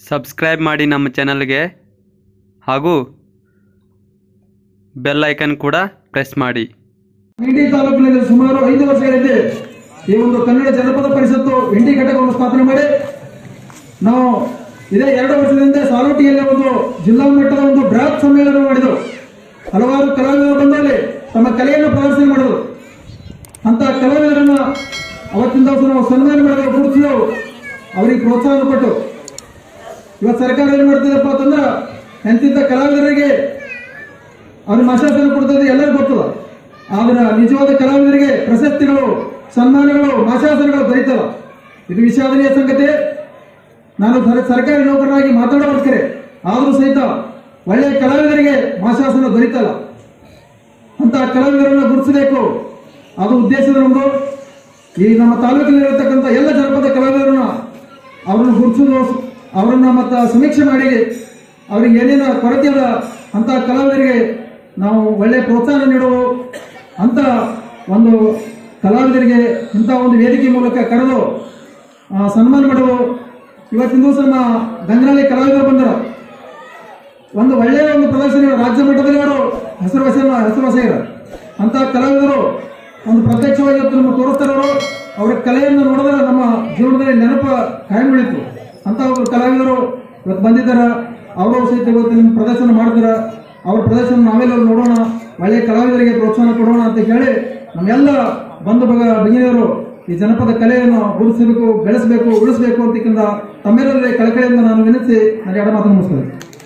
Subscribe ಮಾಡಿ ನಮ್ಮ ಚಾನಲ್ಗೆ ಹಾಗೂ ಬೆಲ್ ಐಕನ್ ಕೂಡ ಪ್ರೆಸ್ ಮಾಡಿ ಇಂಡಿ ತಾಲೂಕಿನಲ್ಲಿ ಸುಮಾರು ಐದು ವರ್ಷಗಳಿಂದ ಈ ಒಂದು ಕನ್ನಡ ಜನಪದ ಪರಿಷತ್ತು ಇಂಡಿ ಘಟಕವನ್ನು ಸ್ಥಾಪನೆ ಮಾಡಿ ನಾವು ಇದೇ ಎರಡು ವರ್ಷದಿಂದ ಸಾಲೋಟಿಯಲ್ಲಿ ಒಂದು ಜಿಲ್ಲಾ ಮಟ್ಟದ ಒಂದು ಬೃಹತ್ ಸಮ್ಮೇಳನ ಮಾಡಿದೆವು ಹಲವಾರು ಕಲಾವಿದರು ಬಂದಲ್ಲಿ ತಮ್ಮ ಕಲೆಯನ್ನು ಪ್ರದರ್ಶನ ಮಾಡಿದರು ಅಂತ ಕಲಾವಿದರನ್ನ ಅವತ್ತಿನ ದಿವಸ ನಾವು ಸನ್ಮಾನ ಮಾಡಿದೆವು ಗುರುತಿಸಿದೆವು ಅವರಿಗೆ ಪ್ರೋತ್ಸಾಹ ಕೊಟ್ಟು ಇವತ್ತು ಸರ್ಕಾರ ಏನ್ ಮಾಡ್ತಿದೆಪ್ಪ ಅಂತಂದ್ರೆ ಎಂತಿದ್ದ ಕಲಾವಿದರಿಗೆ ಅವ್ರ ಮಾಶಾಸನ ಕೊಡ್ತದೆ ಎಲ್ಲರಿಗೂ ಗೊತ್ತದ ಆದ್ರೆ ನಿಜವಾದ ಕಲಾವಿದರಿಗೆ ಪ್ರಶಸ್ತಿಗಳು ಸನ್ಮಾನಗಳು ಮಾಶಾಸನಗಳು ದೊರೀತಲ್ಲ ಇದು ವಿಷಾದನೀಯ ಸಂಗತಿ ನಾನು ಸರ್- ಸರ್ಕಾರಿ ನೌಕರನಾಗಿ ಮಾತಾಡೋರ್ಕರೆ ಆದರೂ ಸಹಿತ ಒಳ್ಳೆಯ ಕಲಾವಿದರಿಗೆ ಮಾಶಾಸನ ದೊರೀತಲ್ಲ ಅಂತ ಕಲಾವಿದರನ್ನು ಗುರುತಿಸಬೇಕು ಅದು ಉದ್ದೇಶದ ನಮ್ದು ಈ ನಮ್ಮ ತಾಲೂಕಿನಲ್ಲಿರತಕ್ಕಂಥ ಎಲ್ಲ ಜನಪದ ಕಲಾವಿದರನ್ನ ಅವರನ್ನು ಗುರುತಿಸೋದು ಅವರನ್ನ ಮತ್ತ ಸಮೀಕ್ಷೆ ಮಾಡಿ ಅವರಿಗೆ ಏನೇನು ಕೊರತೆ ಅದ ಅಂತ ಕಲಾವಿದರಿಗೆ ನಾವು ಒಳ್ಳೆ ಪ್ರೋತ್ಸಾಹ ನೀಡುವ ಅಂತ ಒಂದು ಕಲಾವಿದರಿಗೆ ಇಂಥ ಒಂದು ವೇದಿಕೆ ಮೂಲಕ ಕರೆದು ಆ, ಸನ್ಮಾನ ಮಾಡುವ ಇವತ್ತಿನ ದಿವಸ ನಮ್ಮ ಗಂಗನಹಳ್ಳಿ ಕಲಾವಿದರು ಬಂದರು ಒಂದು ಒಳ್ಳೆಯ ಒಂದು ಪ್ರದರ್ಶನ ರಾಜ್ಯ ಮಟ್ಟದಲ್ಲಿ ಅವರು ಹೆಸರುವಾಸ ಹೆಸರುವಾಸಿಗರ ಅಂತ ಕಲಾವಿದರು ಒಂದು ಪ್ರತ್ಯಕ್ಷವಾಗಿ ಇವತ್ತು ನಮ್ಮ ತೋರಿಸ್ತಾರೆ ಅವರು ಅವರ ಕಲೆಯನ್ನು ನೋಡಿದ್ರೆ ನಮ್ಮ ಜೀವನದಲ್ಲಿ ನೆನಪ ಕಾಯಂ ಉಳಿತು ಅಂತ ಒಬ್ಬರು ಕಲಾವಿದರು ಇವತ್ತು ಬಂದಿದ್ದಾರೆ ಅವರು ಸಹಿತ ಇವತ್ತು ನಿಮ್ಮ ಪ್ರದರ್ಶನ ಮಾಡ್ತಾರ ಅವ್ರ ಪ್ರದರ್ಶನ ನಾವೆಲ್ಲ ನೋಡೋಣ ಒಳ್ಳೆಯ ಕಲಾವಿದರಿಗೆ ಪ್ರೋತ್ಸಾಹ ಕೊಡೋಣ ಅಂತ ಹೇಳಿ ನಮ್ಮೆಲ್ಲ ಬಂಧು ಬಗ ಭಗಿನಿಯರು ಈ ಜನಪದ ಕಲೆಯನ್ನು ಗುರುತಿಸಬೇಕು ಬೆಳೆಸಬೇಕು ಉಳಿಸಬೇಕು ಅಂತಕ್ಕಿಂತ ತಮ್ಮೆಲ್ಲರಲ್ಲಿ ಕಳಕಳಿಯಿಂದ ನಾನು ವಿನಂತಿಸಿ ನನ್ನ ಎಡ ಮಾತನ್ನು ಮುಗಿಸ್ತೇನೆ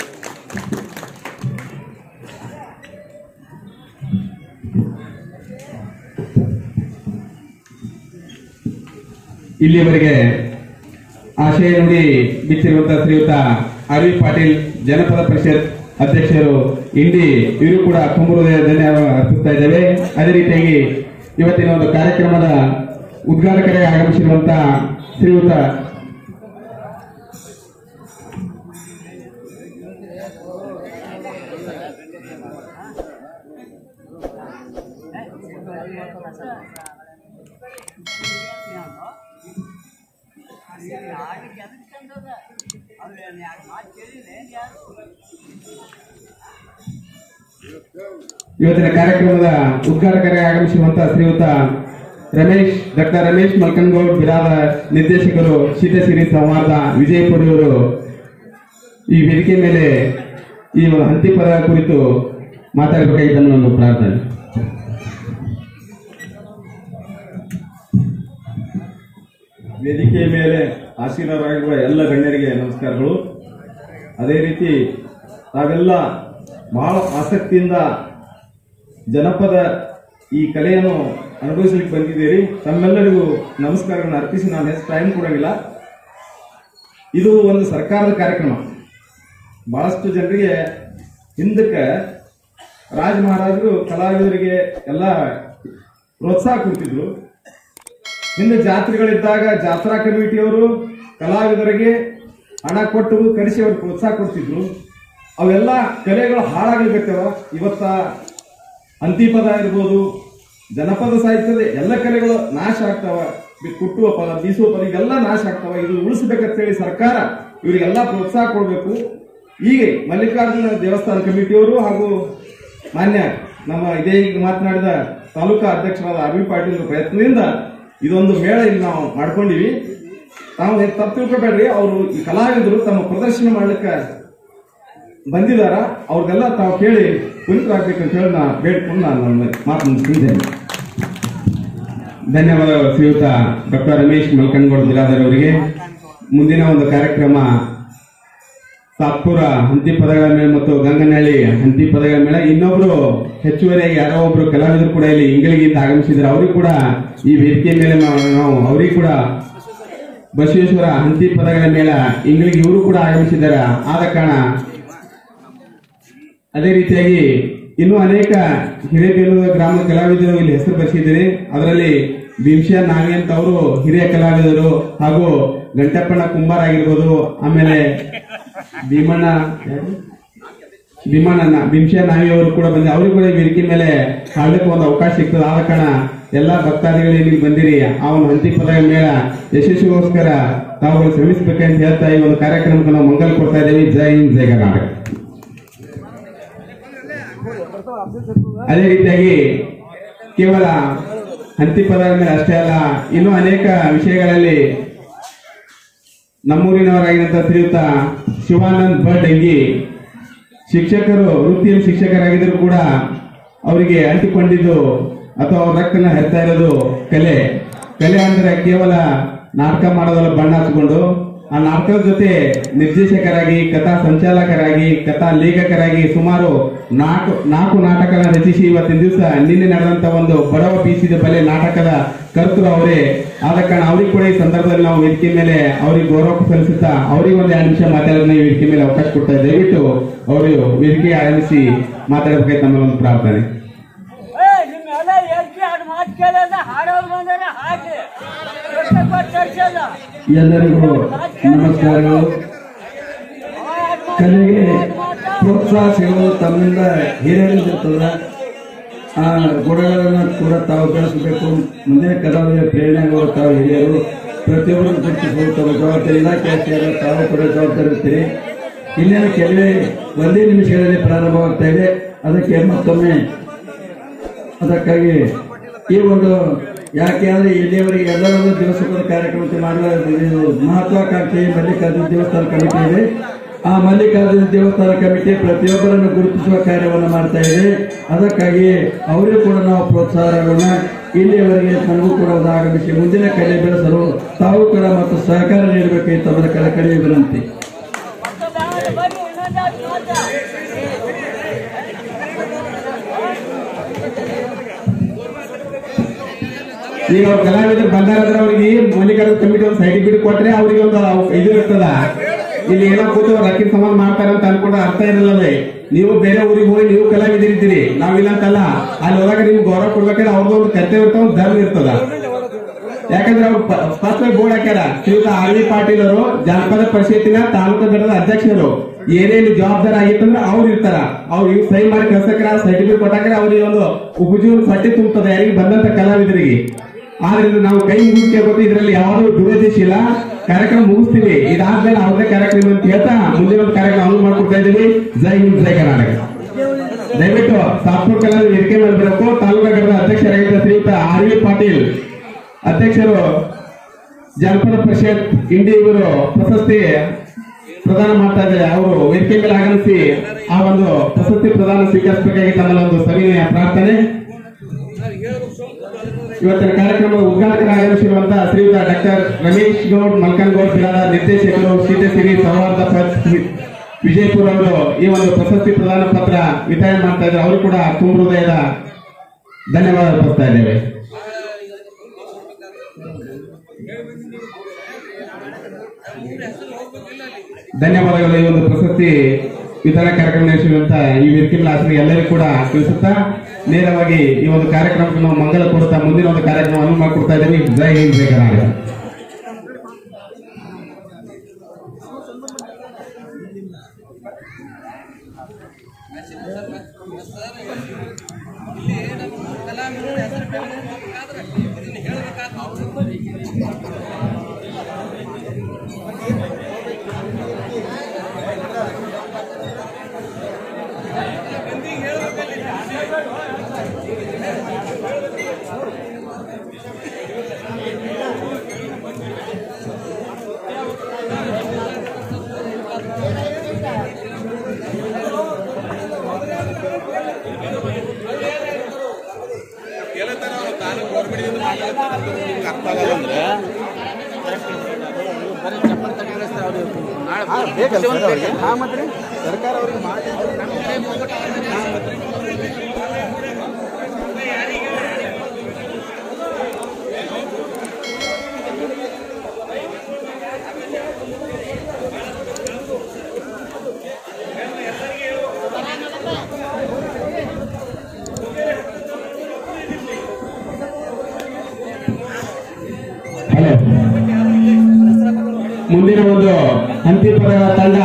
ಇಲ್ಲಿಯವರೆಗೆ ಆಶಯ ನುಡಿ ಬಿಚ್ಚಿರುವಂತಹ ಶ್ರೀಯುತ ಅರವಿ ಪಾಟೀಲ್ ಜನಪದ ಪರಿಷತ್ ಅಧ್ಯಕ್ಷರು ಇಂಡಿ ಇವರು ಕೂಡ ತುಂಬ ಹೃದಯ ಧನ್ಯವಾದ ಅರ್ಪಿಸ್ತಾ ಇದ್ದೇವೆ ಅದೇ ರೀತಿಯಾಗಿ ಇವತ್ತಿನ ಒಂದು ಕಾರ್ಯಕ್ರಮದ ಉದ್ಘಾಟಕರಾಗಿ ಆಗಮಿಸಿರುವಂತಹ ಶ್ರೀಯುತ ಇವತ್ತಿನ ಕಾರ್ಯಕ್ರಮದ ಉದ್ಘಾಟಕರಾಗಿ ಆಗಮಿಸಿರುವಂತಹ ಶ್ರೀಯುತ ರಮೇಶ್ ಡಾಕ್ಟರ್ ರಮೇಶ್ ಮಲ್ಕನ್ಗೌಡ್ ಬಿರಾದ ನಿರ್ದೇಶಕರು ಶೀತಸಿರಿ ಸಂವಾದ ವಿಜಯಪುರ ಇವರು ಈ ವೇದಿಕೆ ಮೇಲೆ ಈ ಒಂದು ಹಂತಿಪದ ಕುರಿತು ಮಾತಾಡಬೇಕಾಗಿದ್ದ ಒಂದು ಪ್ರಾರ್ಥನೆ ವೇದಿಕೆಯ ಮೇಲೆ ಆಸೀನರಾಗಿರುವ ಎಲ್ಲ ಗಣ್ಯರಿಗೆ ನಮಸ್ಕಾರಗಳು ಅದೇ ರೀತಿ ತಾವೆಲ್ಲ ಬಹಳ ಆಸಕ್ತಿಯಿಂದ ಜನಪದ ಈ ಕಲೆಯನ್ನು ಅನುಭವಿಸಲಿಕ್ಕೆ ಬಂದಿದ್ದೀರಿ ತಮ್ಮೆಲ್ಲರಿಗೂ ನಮಸ್ಕಾರಗಳನ್ನು ಅರ್ಪಿಸಿ ನಾನು ಹೆಚ್ಚು ಟೈಮ್ ಕೊಡೋಂಗಿಲ್ಲ ಇದು ಒಂದು ಸರ್ಕಾರದ ಕಾರ್ಯಕ್ರಮ ಬಹಳಷ್ಟು ಜನರಿಗೆ ಹಿಂದಕ್ಕೆ ರಾಜ ಮಹಾರಾಜರು ಕಲಾವಿದರಿಗೆ ಎಲ್ಲ ಪ್ರೋತ್ಸಾಹ ಕೊಡ್ತಿದ್ರು ಹಿಂದೆ ಜಾತ್ರೆಗಳಿದ್ದಾಗ ಜಾತ್ರಾ ಕಮಿಟಿಯವರು ಕಲಾವಿದರಿಗೆ ಹಣ ಕೊಟ್ಟು ಕರೆಸಿ ಅವ್ರಿಗೆ ಪ್ರೋತ್ಸಾಹ ಕೊಡ್ತಿದ್ರು ಅವೆಲ್ಲ ಕಲೆಗಳು ಹಾಳಾಗ್ಲಿಕ್ಕತ್ತವ ಇವತ್ತ ಅಂತಿಪದ ಇರ್ಬೋದು ಜನಪದ ಸಾಹಿತ್ಯದ ಎಲ್ಲ ಕಲೆಗಳು ನಾಶ ಆಗ್ತಾವ ಬಿ- ಕುಟ್ಟುವ ಪದ ಬೀಸುವ ಪದ ಇವೆಲ್ಲ ನಾಶ ಆಗ್ತಾವ ಇದು ಉಳಿಸ್ಬೇಕಂತ ಹೇಳಿ ಸರ್ಕಾರ ಇವರಿಗೆಲ್ಲ ಪ್ರೋತ್ಸಾಹ ಕೊಡಬೇಕು ಈಗ ಮಲ್ಲಿಕಾರ್ಜುನ ದೇವಸ್ಥಾನ ಕಮಿಟಿಯವರು ಹಾಗೂ ಮಾನ್ಯ ನಮ್ಮ ಇದೇ ಈಗ ಮಾತನಾಡಿದ ತಾಲೂಕಾ ಅಧ್ಯಕ್ಷರಾದ ಅರವಿ ಪಾಟೀಲ್ ಪ್ರಯತ್ನದಿಂದ ಇದೊಂದು ಮೇಳ ಇಲ್ಲಿ ನಾವು ಮಾಡ್ಕೊಂಡಿವಿ ತಾವು ಏನ್ ತಪ್ಪು ತಿಳ್ಕೊಬೇಡ್ರಿ ಅವರು ಈ ಕಲಾವಿದರು ತಮ್ಮ ಪ್ರದರ್ಶನ ಮಾಡ್ಲಿಕ್ಕೆ ಬಂದಿದಾರ ಅವ್ರಿಗೆಲ್ಲ ತಾವು ಕೇಳಿ ಪುನೀತರಾಗ್ಬೇಕಂತ ಹೇಳಿ ನಾ ಬೇಡ್ಕೊಂಡು ನಾನು ನನ್ನ ಮಾತು ಮುಗಿಸಿದ್ದೇನೆ ಧನ್ಯವಾದಗಳು ಶ್ರೀಯುತ ಡಾಕ್ಟರ್ ರಮೇಶ್ ಮಲ್ಕನ್ಗೌಡ್ ಬಿರಾದರ್ ಅವರಿಗೆ ಮುಂದಿನ ಒಂದು ಕಾರ್ಯಕ್ರಮ ಸಾತ್ಪುರ ಹಂತಿ ಪದಗಳ ಮೇಳ ಮತ್ತು ಗಂಗನಹಳ್ಳಿ ಹಂತಿ ಪದಗಳ ಮೇಳ ಇನ್ನೊಬ್ರು ಹೆಚ್ಚುವರಿಯಾಗಿ ಯಾರೋ ಒಬ್ರು ಕಲಾವಿದರು ಕೂಡ ಇಲ್ಲಿ ಇಂಗಳಿಗಿಂದ ಆಗಮಿಸಿದ್ರು ಅವ್ರಿಗೆ ಕೂಡ ಈ ವೇದಿಕೆ ಮೇಲೆ ನಾವು ನಾವು ಅವ್ರಿಗೆ ಕೂಡ ಬಸವೇಶ್ವರ ಹಂತಿ ಪದಗಳ ಮೇಳ ಇಂಗಳಿಗೆ ಇವರು ಕೂಡ ಆಗಮಿಸಿದ್ದಾರೆ ಆದ ಕಾರಣ ಅದೇ ರೀತಿಯಾಗಿ ಇನ್ನೂ ಅನೇಕ ಹಿರೇಬೇಲೂರು ಗ್ರಾಮದ ಕಲಾವಿದರು ಇಲ್ಲಿ ಹೆಸರು ಬರೆಸಿದ್ದೀರಿ ಅದರಲ್ಲಿ ಭೀಮಶಾ ನಾವಿ ಅಂತ ಅವರು ಹಿರಿಯ ಕಲಾವಿದರು ಹಾಗೂ ಗಂಟಪ್ಪಣ್ಣ ಕುಂಬಾರ್ ಆಗಿರ್ಬೋದು ಆಮೇಲೆ ಭೀಮಣ್ಣ ಯಾರು? ಭೀಮಣ್ಣ ಭೀಮಶಾ ನಾವಿ ಅವರು ಕೂಡ ಬಂದ ಅವ್ರಿಗೆ ಕೂಡ ಈ ವೇದಿಕೆ ಮೇಲೆ ಹಾಡ್ಲಿಕ್ಕೆ ಒಂದು ಅವಕಾಶ ಸಿಗ್ತದೆ ಆದ ಕಾರಣ ಎಲ್ಲಾ ಭಕ್ತಾದಿಗಳು ಇಲ್ಲಿ ಬಂದಿರಿ ಆ ಒಂದು ಹಂತಿ ಪದ ಮೇಳ ಯಶಸ್ವಿಗೋಸ್ಕರ ತಾವುಗಳು ಶ್ರಮಿಸಬೇಕಂತ ಹೇಳ್ತಾ ಈ ಒಂದು ಕಾರ್ಯಕ್ರಮಕ್ಕೆ ನಾವು ಮಂಗಲ್ ಕೊಡ್ತಾ ಇದ್ದೀವಿ ಜೈ ಹಿಂದ್ ಜೈ ಕರ್ನಾಟಕ ಅದೇ ರೀತಿಯಾಗಿ ಕೇವಲ ಹಂತಿ ಪದಗಳ ಮೇಲೆ ಅಷ್ಟೇ ಅಲ್ಲ ಇನ್ನೂ ಅನೇಕ ವಿಷಯಗಳಲ್ಲಿ ನಮ್ಮೂರಿನವರಾಗಿದ್ದಂಥ ಶ್ರೀಯುತ ಶಿವಾನಂದ್ ಭಟ್ ಎಂಗಿ ಶಿಕ್ಷಕರು ವೃತ್ತಿಯಲ್ಲಿ ಶಿಕ್ಷಕರಾಗಿದ್ದರೂ ಕೂಡ ಅವರಿಗೆ ಅಂಟಿಕೊಂಡಿದ್ದು ಅಥವಾ ಅವ್ರ ರಕ್ತನ ಹರಿತಾ ಇರೋದು ಕಲೆ ಕಲೆ ಅಂದ್ರೆ ಕೇವಲ ನಾಟಕ ಮಾಡೋದಲ್ಲ ಬಣ್ಣ ಹಚ್ಕೊಂಡು ಆ ನಾಟಕದ ಜೊತೆ ನಿರ್ದೇಶಕರಾಗಿ ಕಥಾ ಸಂಚಾಲಕರಾಗಿ ಕಥಾ ಲೇಖಕರಾಗಿ ಸುಮಾರು ನಾಲ್ಕು ನಾಲ್ಕು ನಾಟಕಗಳ ರಚಿಸಿ ಇವತ್ತಿನ ದಿವಸ ನಿನ್ನೆ ನಡೆದಂತ ಒಂದು ಬಡವ ಬೀಸಿದ ಬಲೆ ನಾಟಕದ ಕರ್ತರು ಅವರೇ ಆದ ಕಾರಣ ಅವ್ರಿಗೆ ಕೂಡ ಈ ಸಂದರ್ಭದಲ್ಲಿ ನಾವು ವೇದಿಕೆ ಮೇಲೆ ಅವ್ರಿಗೆ ಗೌರವ ಸಲ್ಲಿಸುತ್ತಾ ಅವ್ರಿಗೆ ಒಂದು ಎರಡು ನಿಮಿಷ ಮಾತಾಡೋದನ್ನ ಈ ವೇದಿಕೆ ಮೇಲೆ ಅವಕಾಶ ಕೊಡ್ತಾ ಇದ್ದೇವೆ. ದಯವಿಟ್ಟು ಅವರು ವೇದಿಕೆ ಆರಂಭಿಸಿ ಮಾತಾಡಬೇಕಾಗಿ ತಮ್ಮ ಒಂದು ಪ್ರಾರ್ಥನೆ ಏ, ನಿಮ್ಮೆಲ್ಲ ಎಲ್ಸಿ ಹಾಡು ಮಾತು ಕೇಳಲ್ಲ ಹಾಡೋರು ಬಂದರೆ ಹಾಕಿ ರೊಕ್ಕ ಕೊಟ್ಟು ತರ್ಸಲ್ಲ. ಎಲ್ಲರಿಗೂ ನಮಸ್ಕಾರಗಳು ಕಲೆಗೆ ಪ್ರೋತ್ಸಾಹ ಸಿಗುವುದು ತಮ್ಮಿಂದ ಹಿರಿಯರಿರ್ತದ ಆ ಗುಣಗಳನ್ನು ಕೂಡ ತಾವು ಬೆಳೆಸಬೇಕು ಮುಂದೆ ಕಲಾವಿದ ಪ್ರೇರಣೆಗಳು ತಾವು ಹಿರಿಯರು ಪ್ರತಿಯೊಬ್ಬರು ಗುರುತಿಸುವುದು ತಮ್ಮ ಜವಾಬ್ದಾರಿ ಇಲಾಖೆ ಸೇರಿ ತಾವು ಕೂಡ ಜವಾಬ್ದಾರಿ ಇರ್ತೀರಿ ಇನ್ನೇನು ಕೆಲವೇ ಒಂದೇ ನಿಮಿಷಗಳಲ್ಲಿ ಪ್ರಾರಂಭವಾಗ್ತಾ ಇದೆ ಅದಕ್ಕೆ ಮತ್ತೊಮ್ಮೆ ಅದಕ್ಕಾಗಿ ಈ ಒಂದು ಯಾಕೆ ಅಂದ್ರೆ ಇಲ್ಲಿಯವರೆಗೆ ಎಲ್ಲರೊಂದು ದಿವಸಗಳ ಕಾರ್ಯಕ್ರಮ ಮಾಡಲು ಇದು ಮಹತ್ವಾಕಾಂಕ್ಷಿ ಮಲ್ಲಿಕಾರ್ಜುನ ದೇವಸ್ಥಾನ ಕಮಿಟಿ ಇದೆ ಆ ಮಲ್ಲಿಕಾರ್ಜುನ ದೇವಸ್ಥಾನ ಕಮಿಟಿ ಪ್ರತಿಯೊಬ್ಬರನ್ನು ಗುರುತಿಸುವ ಕಾರ್ಯವನ್ನು ಮಾಡ್ತಾ ಇದೆ ಅದಕ್ಕಾಗಿ ಅವರಿಗೂ ಕೂಡ ನಾವು ಪ್ರೋತ್ಸಾಹಗಳನ್ನ ಇಲ್ಲಿಯವರೆಗೆ ನನಗೂ ಕೂಡ ಒಂದು ಆಗಮಿಸಿ ಮುಂದಿನ ಕಲೆ ಬೆಳೆಸಲು ತಾವು ಕೂಡ ಮತ್ತು ಸಹಕಾರ ನೀಡಬೇಕು ತಮ್ಮದ ಕಳಕಳಿಯ ವಿನಂತಿ ಮತ್ತೆ ಬ್ಯಾಡ ಬರ್ರಿ, ಇನ್ನೊಂದ್ ಎರಡು ಮಾತು. ಈಗ ಅವ್ರ ಕಲಾವಿದರು ಬಂದಾರಂದ್ರೆ ಅವ್ರಿಗೆ ಮಲ್ಲಿಕಾರ್ಜುನ ಕಮಿಟಿ ಒಂದು ಸರ್ಟಿಫಿಕೇಟ್ ಕೊಟ್ರೆ ಅವ್ರಿಗೆ ಒಂದು ಅವ್- ಇದು ಇರ್ತದ ಇಲ್ಲಿ ಏನೋ ಕೂತು ಅವ್ರು ಅಕ್ಕಿ ಸಮಾನ ಮಾಡ್ತಾರೆ ಅಂತ ಅನ್ಕೊಂಡ್ರೆ ಅರ್ಥ ಇರಲ್ಲ ಅದೇ ನೀವು ಬೇರೆ ಊರಿಗೆ ಹೋಗಿ ನೀವು ಕಲಾವಿದರಿದ್ದೀರಿ ನಾವಿಲ್ಲ ಅಂತಲ್ಲ ಅಲ್ಲಿ ಹೋದಾಗ ನಿಮ್ಗೆ ಗೌರವ ಕೊಡ್ಬೇಕಾದ್ರೆ ಅವ್ರದ್ದು ಒಂದು ಕರ್ತವ್ಯ ಇರ್ತಾವ ಒಂದು ಧರ್ಮ ಇರ್ತದ ಯಾಕಂದ್ರೆ ಅವ್ರು ಫಸ್ಟ್ ಬೋರ್ಡ್ ಹಾಕ್ಯಾರ ಶ್ರೀಯುತ ಆರ್ ವಿ ಪಾಟೀಲ್ ಅವರು ಜಾನಪದ ಪರಿಷತ್ತಿನ ತಾಲೂಕು ಘಟಕದ ಅಧ್ಯಕ್ಷರು ಏನೇನು ಜವಾಬ್ದಾರಿ ಆಗಿತ್ತಂದ್ರೆ ಅವ್ರು ಇರ್ತಾರ ಅವ್ರು ಇವ್ ಸಹಿ ಮಾಡಿ ಕಳ್ಸಕ್ರ ಸರ್ಟಿಫಿಕೇಟ್ ಕೊಟ್ಟಾಕ್ರೆ ಅವ್ರಿಗೆ ಒಂದು ಉಪಜೀವನ ಪಟ್ಟಿ ತುಂಬುತ್ತದೆ ಯಾರಿಗೆ ಬಂದಂತ ಕಲಾವಿದರಿಗೆ ಆದ್ರಿಂದ ನಾವು ಕೈ ಮುಗಿಸ್ಕೋಬೇಕು ಇದರಲ್ಲಿ ಯಾವುದೋ ದುರುದ್ದೇಶ ಇಲ್ಲ ಕಾರ್ಯಕ್ರಮ ಮುಗಿಸ್ತೀವಿ ಇದಾದ್ಮೇಲೆ ಅವ್ರದೇ ಕಾರ್ಯಕ್ರಮ ಅಂತ ಹೇಳ್ತಾ ಮುಂದಿನ ಒಂದು ಕಾರ್ಯಕ್ರಮ ಅನುವು ಮಾಡ್ಕೊಡ್ತಾ ಇದ್ದೀವಿ ಜೈ ಹಿಂದ್ ಜೈ ಕರ್ನಾಟಕ ದಯವಿಟ್ಟು ಸಾತ್ಪುರ್ ಕಲಾವಿದ ವೇದಿಕೆ ಮೇಲೆ ಬರಬೇಕು ತಾಲೂಕು ಘಟಕದ ಅಧ್ಯಕ್ಷರಾಗಿದ್ದ ಶ್ರೀಯುತ ಆರ್ ವಿ ಪಾಟೀಲ್ ಅಧ್ಯಕ್ಷರು ಜನಪದ ಪರಿಷತ್ ಇಂಡಿ ಇವರು ಪ್ರಶಸ್ತಿ ಪ್ರದಾನ ಮಾಡ್ತಾ ಇದ್ದಾರೆ ಅವರು ವೇದಿಕೆ ಮೇಲೆ ಆಗಮಿಸಿ ಆ ಒಂದು ಪ್ರಶಸ್ತಿ ಪ್ರದಾನ ಸ್ವೀಕರಿಸಬೇಕಾಗಿ ತಮ್ಮಲ್ಲಿ ಒಂದು ಸವಿನಯ ಪ್ರಾರ್ಥನೆ ಇವತ್ತಿನ ಕಾರ್ಯಕ್ರಮದ ಉದ್ಘಾಟಕರ ಆಗಮಿಸಿರುವಂತಹ ಶ್ರೀಯುತ ಡಾಕ್ಟರ್ ರಮೇಶ್ ಗೌಡ್ ಮಲ್ಕನ್ಗೌಡ್ ಬಿರಾದ ನಿರ್ದೇಶಕರು ಸೀತಸಿರಿ ಸೌಹಾರ್ದ ಪತ್ ವಿಜಯಪುರ ಅವರು ಈ ಒಂದು ಪ್ರಶಸ್ತಿ ಪ್ರದಾನ ಪತ್ರ ವಿತರಣೆ ಮಾಡ್ತಾ ಇದ್ದಾರೆ ಅವರು ಕೂಡ ತುಂಬ ಹೃದಯದ ಧನ್ಯವಾದ ಅರ್ಪಿಸ್ತಾ ಇದ್ದೇವೆ ಧನ್ಯವಾದಗಳು ಈ ಒಂದು ಪ್ರಶಸ್ತಿ ವಿತರಣಾ ಕಾರ್ಯಕ್ರಮ ನಡೆಸಿರುವಂತ ಈ ವೇದಿಕೆ ಮೇಲೆ ಆಸಕ್ತಿ ಎಲ್ಲರಿಗೂ ಕೂಡ ತಿಳಿಸುತ್ತಾ ನೇರವಾಗಿ ಈ ಒಂದು ಕಾರ್ಯಕ್ರಮಕ್ಕೆ ನಾವು ಮಂಗಲ ಕೊಡುತ್ತಾ ಮುಂದಿನ ಒಂದು ಕಾರ್ಯಕ್ರಮ ಅನುವು ಮಾಡಿಕೊಡ್ತಾ ಇದ್ದೀವಿ ಜೈ ಹಿಂದ್ ಜೈ ಕರ್ನಾಟಕ ಹಲೋ ಮುಂದಿನ ಒಂದು ಹಂಪಿ ಪದಗಳ ತಂಡ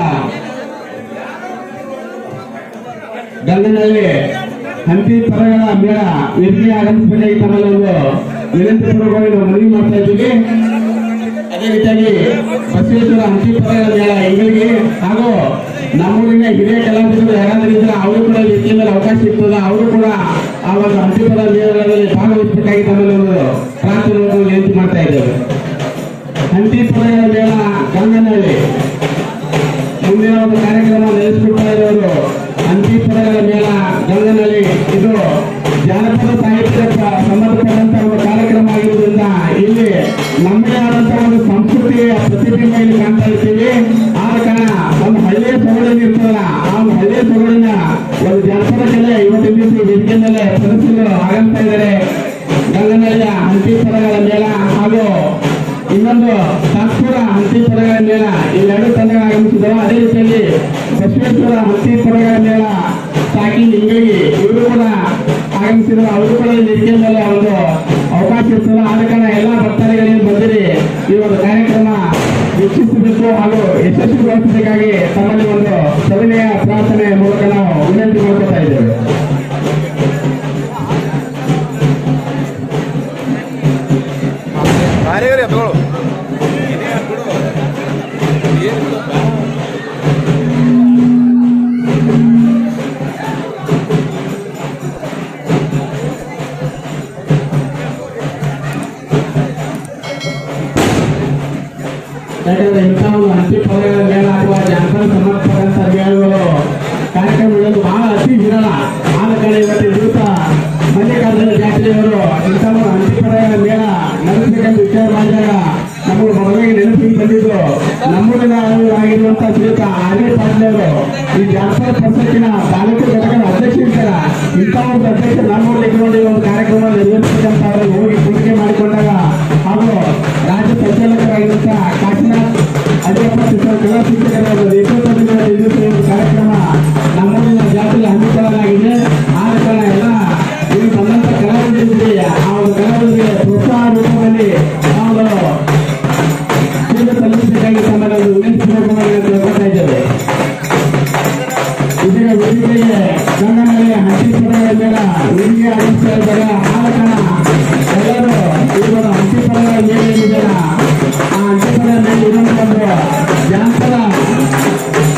ಗಂಗನಲ್ಲಿ ಹಂಪಿ ಪದಗಳ ಮೇಳ ವೇದಿಕೆ ಆಗಮಿಸಬೇಕಾಗಿ ತಮ್ಮಲ್ಲಿ ಒಂದು ವಿನಂತಿ ಪೂರ್ವಕವಾಗಿ ನಾವು ಮನವಿ ಮಾಡ್ತಾ ಇದ್ದೀವಿ ಅದೇ ರೀತಿಯಾಗಿ ಬಸವೇಶ್ವರ ಹಂಪಿ ಪದಗಳ ಮೇಳ ಇವರಿಗೆ ಹಾಗೂ ನಮ್ಮೂರಿನ ಹಿರಿಯ ಕಲಾವಿದರು ಯಾರಾದ್ರೂ ಇದ್ರೆ ಅವರು ಕೂಡ ವೇದಿಕೆಯ ಅವಕಾಶ ಇರ್ತದ ಅವರು ಕೂಡ ಆ ಒಂದು ಹಂಪಿ ಪದ ಮೇಳಗಳಲ್ಲಿ ಭಾಗವಹಿಸಬೇಕಾಗಿ ತಮ್ಮಲ್ಲಿ ಒಂದು ಪ್ರಾರ್ಥನೆಯನ್ನು ವಿನಂತಿ ಮಾಡ್ತಾ ಇದ್ದೇವೆ ಹಂಪಿ ಪದಗಳ ಮೇಳ ಗಂಗನಹಳ್ಳಿ ಮುಂದಿನ ಒಂದು ಕಾರ್ಯಕ್ರಮ ನಡೆಸಿಕೊಡ್ತಾ ಇರೋರು ಹಂಪಿ ಪದಗಳ ಮೇಳ ಗಂಗನಹಳ್ಳಿ ಇದು ಜಾನಪದ ಸಾಹಿತ್ಯಕ್ಕೆ ಸಂಬಂಧಪಟ್ಟಂತ ಒಂದು ಕಾರ್ಯಕ್ರಮ ಆಗಿರೋದ್ರಿಂದ ಇಲ್ಲಿ ನಮ್ಮದೇ ಆದಂತಹ ಒಂದು ಸಂಸ್ಕೃತಿಯ ಪ್ರತಿಬಿಂಬ ಇಲ್ಲಿ ಕಾಣ್ತಾ ಇರ್ತೀವಿ ಆದ ಕಾರಣ ಒಂದು ಹಳ್ಳಿಯ ಸೊಗಡಿನ ಇರ್ತದಲ್ಲ ಆ ಒಂದು ಹಳ್ಳಿಯ ಸೊಗಡಿನ ಒಂದು ಜಾನಪದ ಕಲೆ ಇವತ್ತಿನ ದಿವಸ ವೇದಿಕೆ ಮೇಲೆ ಸದಸ್ಯರು ಆಗಮಿಸ್ತಾ ಇದ್ದಾರೆ ಗಂಗನಹಳ್ಳಿಯ ಹಂಪಿ ಪದಗಳ ಮೇಳ ಹಾಗೂ ಇನ್ನೊಂದು ಸಾತ್ಪುರ ಹಂಪಿ ಪದಗಳ ಮೇಳ ಇವೆರಡು ತಂಡಗಳು ಆಗಮಿಸಿದವು ಅದೇ ರೀತಿಯಲ್ಲಿ ಬಸವೇಶ್ವರ ಹಂಪಿ ಪದಗಳ ಮೇಳ ಸಾಕಿ ಇಂಗಳಿಗೆ ಇವರು ಕೂಡ ಆಗಮಿಸಿದ್ರು ಅವರು ಕೂಡ ಈ ವೇದಿಕೆ ಮೇಲೆ ಒಂದು ಅವಕಾಶ ಇರ್ತದೆ ಆದ ಕಾರಣ ಎಲ್ಲ ಭಕ್ತಾದಿಗಳಿಗೆ ಬಂದಿರಿ ಈ ಒಂದು ಕಾರ್ಯಕ್ರಮ ವೀಕ್ಷಿಸಬೇಕು ಹಾಗೂ ಯಶಸ್ವಿಗೊಳಿಸಬೇಕಾಗಿ ತಮ್ಮಲ್ಲಿ ಒಂದು ಸವಿನಯ ಪ್ರಾರ್ಥನೆ ಮೂಲಕ ನಾವು ವಿನಂತಿ ಮಾಡ್ಕೊತಾ ಇದ್ದೇವೆ ಕಾರ್ಯಗರಿ ಎತ್ಕೊಳ್ಳು ಯಾಕಂದ್ರೆ ಇಂಥ ಒಂದು ಹಂಪಿ ಪದಗಳ ಮೇಳ ಅಥವಾ ಜಾನಪದ ಸಂಬಂಧಪಟ್ಟಂತ ಮೇಳಗಳು ಕಾರ್ಯಕ್ರಮಗಳು ಬಹಳ ಅತಿ ವಿರಳ ಆದ ಕಾರಣ ಇವತ್ತಿನ ದಿವಸ ಮಲ್ಲಿಕಾರ್ಜುನ ಜಾತ್ರೆಯವರು ಇಂಥ ಒಂದು ಹಂಪಿ ಪದಗಳ ಮೇಳ ನಡೆಸಬೇಕಂತ ವಿಚಾರ ಮಾಡಿದಾಗ ನಮಗೆ ಮೊದಲಿಗೆ ನೆನಪಿಗೆ ಬಂದಿದ್ದು ನಮ್ಮೂರಿನ ಆಗಿರುವಂತ ಶ್ರೀಯುತ ಆರ್ಯ ಪಾಟೀಲ್ ಅವರು ಈ ಜಾನಪದ ಪರಿಷತ್ತಿನ ತಾಲೂಕು ಘಟಕದ ಅಧ್ಯಕ್ಷರಿದ್ದಾರೆ ಇಂಥ ಒಂದು ಅಧ್ಯಕ್ಷ ನಮ್ಮೂರಲ್ಲಿ ಇಟ್ಕೊಂಡು ಈ ಒಂದು ಕಾರ್ಯಕ್ರಮ ನಿರ್ವಹಿಸಬೇಕಂತ ಅವರಲ್ಲಿ ಹೋಗಿ ಕೋರಿಕೆ ಮಾಡಿಕೊಂಡಾಗ ಹಾಗೂ ರಾಜ್ಯ ಸಂಚಾಲಕರಾಗಿರುವಂತ ಕಾಶಿನಾಥ್ ಅಡಿಯಪ್ಪ ಶಿಕ್ಷಣ ಕಲಾ ಶಿಕ್ಷಕರ ಒಂದು ನೇತೃತ್ವದಲ್ಲಿ ಈ ದಿವಸ ಈ ಒಂದು ಕಾರ್ಯಕ್ರಮ ನಮ್ಮೂರಿನ ಜಾತಿಗೆ ಹಮ್ಮಿಕೊಳ್ಳಲಾಗಿದೆ ಆದ ಕಾರಣ ಎಲ್ಲ ಇಲ್ಲಿ ಬಂದಂತ ಕಲಾವಿದರಿಗೆ ಆ ಒಂದು ಕಲಾವಿದರಿಗೆ ಪ್ರೋತ್ಸಾಹ ರೂಪದಲ್ಲಿ ನಾವು ಸೇವೆ ಸಲ್ಲಿಸಬೇಕಾಗಿ ತಮ್ಮಲ್ಲಿ ಒಂದು ವಿನಂತಿಸಬೇಕು ಅಂತ ಕೇಳ್ಕೊತಾ ಇದ್ದೇವೆ ಇದರ ವೇದಿಕೆಗೆ ಗಂಗನಲ್ಲಿ ಹಂಚಿ ಪದಗಳ ಮೇಲ ವೇದಿಕೆ ಆಗಿಸ್ತಾ ಇದ್ದಾರೆ ಆದ ಕಾರಣ ಎಲ್ಲರೂ ಇವರು ಹಂಚಿ ಪದಗಳ ಮೇಲೆ ಏನಿದ್ದಾರೆ ಆ ಹಂಚಿ ಪದಗಳ ಮೇಲೆ ಇರುವಂತ ಒಂದು ಜಾನಪದ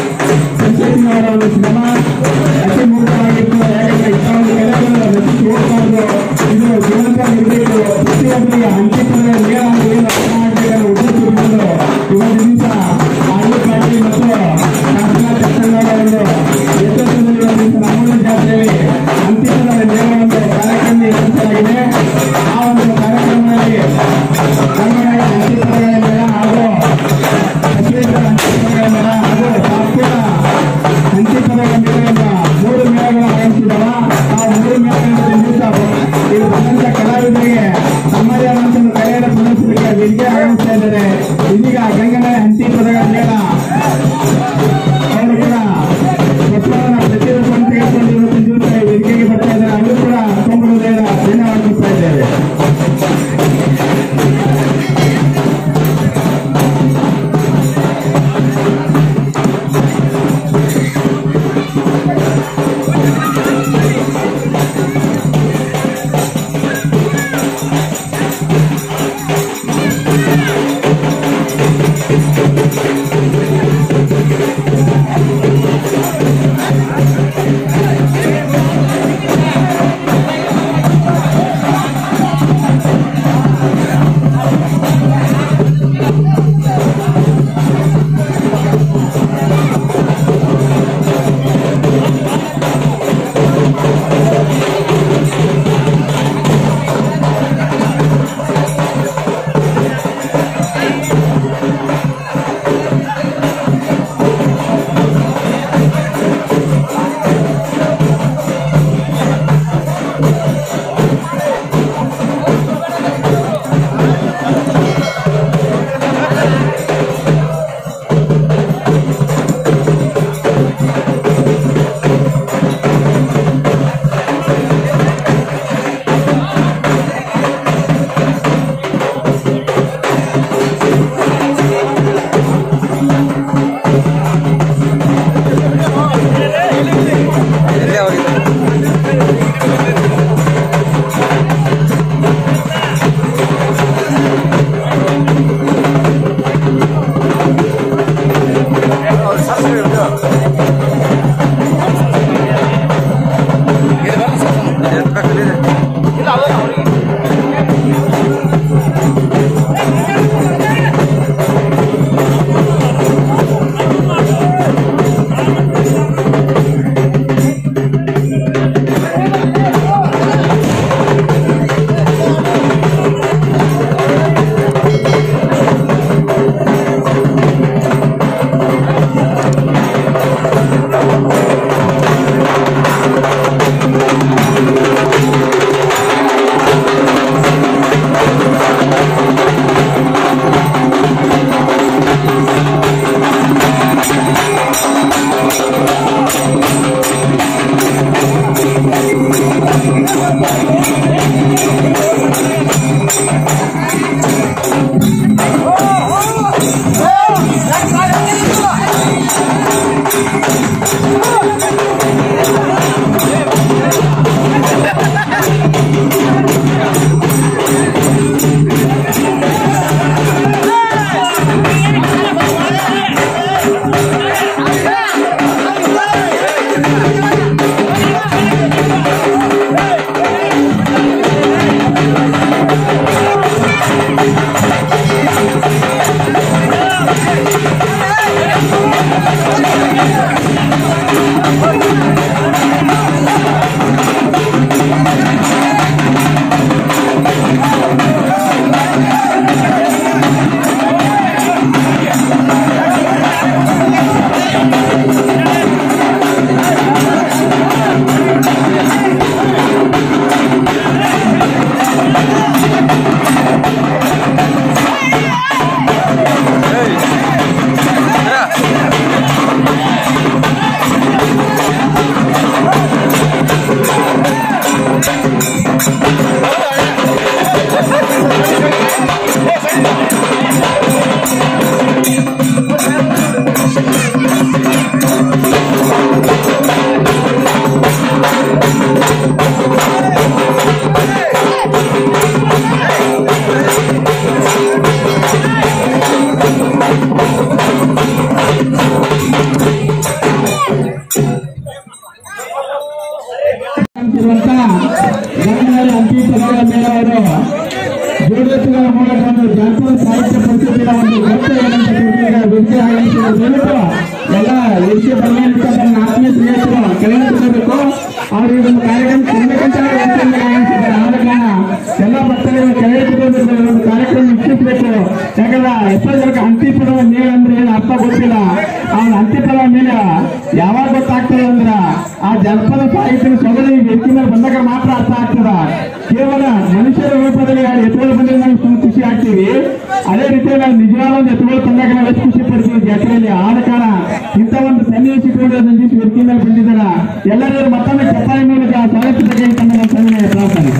ಇರುವಂತ ಗಂಗನಹಳ್ಳಿ ಹಂಪಿ ಪದಗಳ ಮೇಳವರು ಜೋಡೆತ್ತುಗಳ ಮೂಲಕ ಒಂದು ಜಾನಪದ ಸಾಹಿತ್ಯ ಪರಿಸ್ಥಿತಿಯ ಒಂದು ಗೊತ್ತ ಏನಂತ ತಿಳ್ಕೊಂಡ್ರೆ ವೇದಿಕೆ ಆಗಮಿಸಿದ ದಯವಿಟ್ಟು ಎಲ್ಲ ವೇದಿಕೆ ಬರಲಿಕ್ಕೆ ನನ್ನ ಆತ್ಮೀಯ ಸ್ನೇಹಿತರು ಕೆಳಗೆ ತಿನ್ನಬೇಕು ಅವರು ಈ ಒಂದು ಕಾರ್ಯಕ್ರಮ ತಿನ್ನಬೇಕಂತ ವೇದಿಕೆಯಲ್ಲಿ ಆಗಮಿಸಿದ್ದಾರೆ ಆದ ಕಾರಣ ಎಲ್ಲ ಭಕ್ತರಿಗೆ ಕೆಳಗೆ ತಿನ್ನಬೇಕು ಒಂದು ಕಾರ್ಯಕ್ರಮ ವೀಕ್ಷಿಸಬೇಕು ಯಾಕಂದ್ರೆ ಎಷ್ಟೋ ಜನಕ್ಕೆ ಹಂಪಿ ಪದವ ಮೇಳ ಅಂದ್ರೆ ಏನು ಅರ್ಥ ಗೊತ್ತಿಲ್ಲ ಅವನ ಹಂಪಿ ಪದವ ಮೇಲೆ ಯಾವಾಗ ಗೊತ್ತಾಗ್ತದೆ ಅಂದ್ರ ಆ ಜನಪದ ಸಾಹಿತ್ಯದ ಸೊಗಡು ಈ ವ್ಯಕ್ತಿ ಮೇಲೆ ಬಂದಾಗ ಮಾತ್ರ ಅರ್ಥ ಆಗ್ತದ ಕೇವಲ ಮನುಷ್ಯರ ರೂಪದಲ್ಲಿ ಆ ಎತ್ತುಗಳು ಬಂದ್ರೆ ನಾವು ತುಂಬ ಖುಷಿ ಆಗ್ತೀವಿ ಅದೇ ರೀತಿ ನಾವು ನಿಜವಾದ ಒಂದು ಎತ್ತುಗಳು ತಂದಾಗ ನಾವು ಎಷ್ಟು ಖುಷಿ ಪಡ್ತೀವಿ ಜಾತ್ರೆಯಲ್ಲಿ ಆದ ಕಾರಣ ಇಂಥ ಒಂದು ಸನ್ನಿವೇಶ ಇಟ್ಕೊಂಡು ನಂಜೀಶ್ ವ್ಯಕ್ತಿ ಮೇಲೆ ಬಂದಿದ್ದಾರ ಎಲ್ಲರೂ ಮತ್ತೊಮ್ಮೆ ಚಪ್ಪಾಳಿ ಮೂಲಕ ಸ್ವಾಗತ ಬಗ್ಗೆ ತಮ್ಮ ನನ್ನ ಸನ್ನೆ ಪ್ರಾರ್ಥನೆ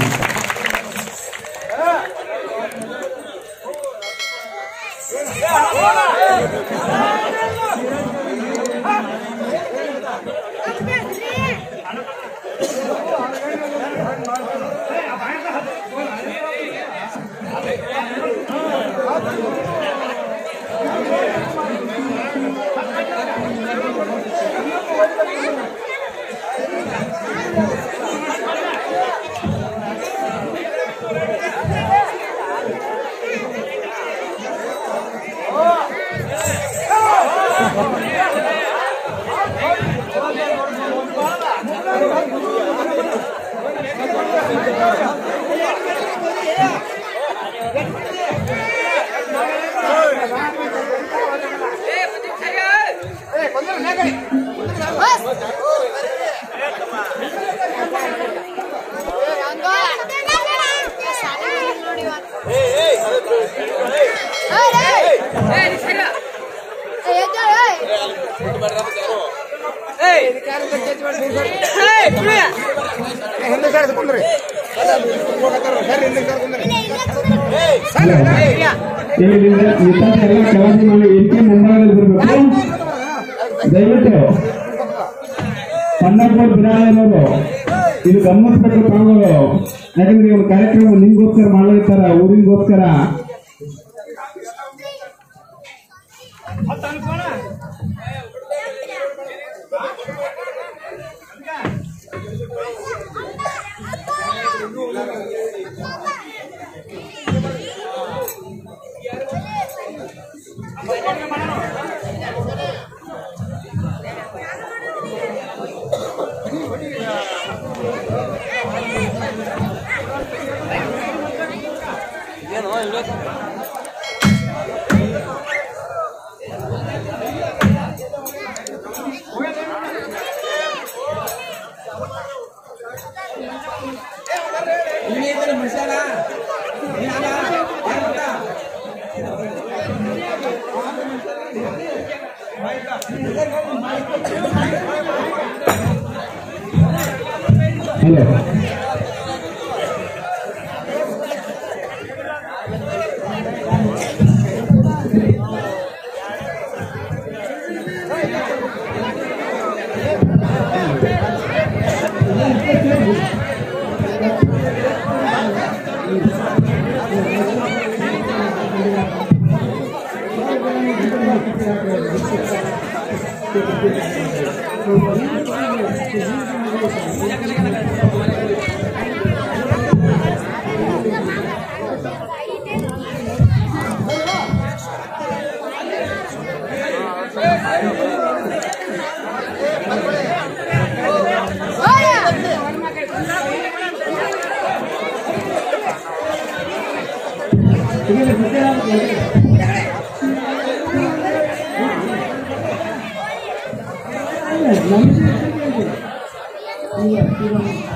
ಇಲ್ಲಿಂದ ನಿಂತ ಎಲ್ಲ ಕೆಲಸ ಮಾಡಿ ವೇದಿಕೆ ಮುಂಭಾಗದಲ್ಲಿ ಬರಬೇಕು ದಯವಿಟ್ಟು ಪನ್ನಪ್ಪರ್ ಬಿರಾಳನವರು ಇದು ಗಮನಿಸಬೇಕು ತಾವುಗಳು ಯಾಕಂದ್ರೆ ಈ ಒಂದು ಕಾರ್ಯಕ್ರಮ ನಿಮ್ಗೋಸ್ಕರ ಮಾಡಲಿರ್ತಾರ ಊರಿಗೋಸ್ಕರ ಹಲೋ ನಮ್ಗೆ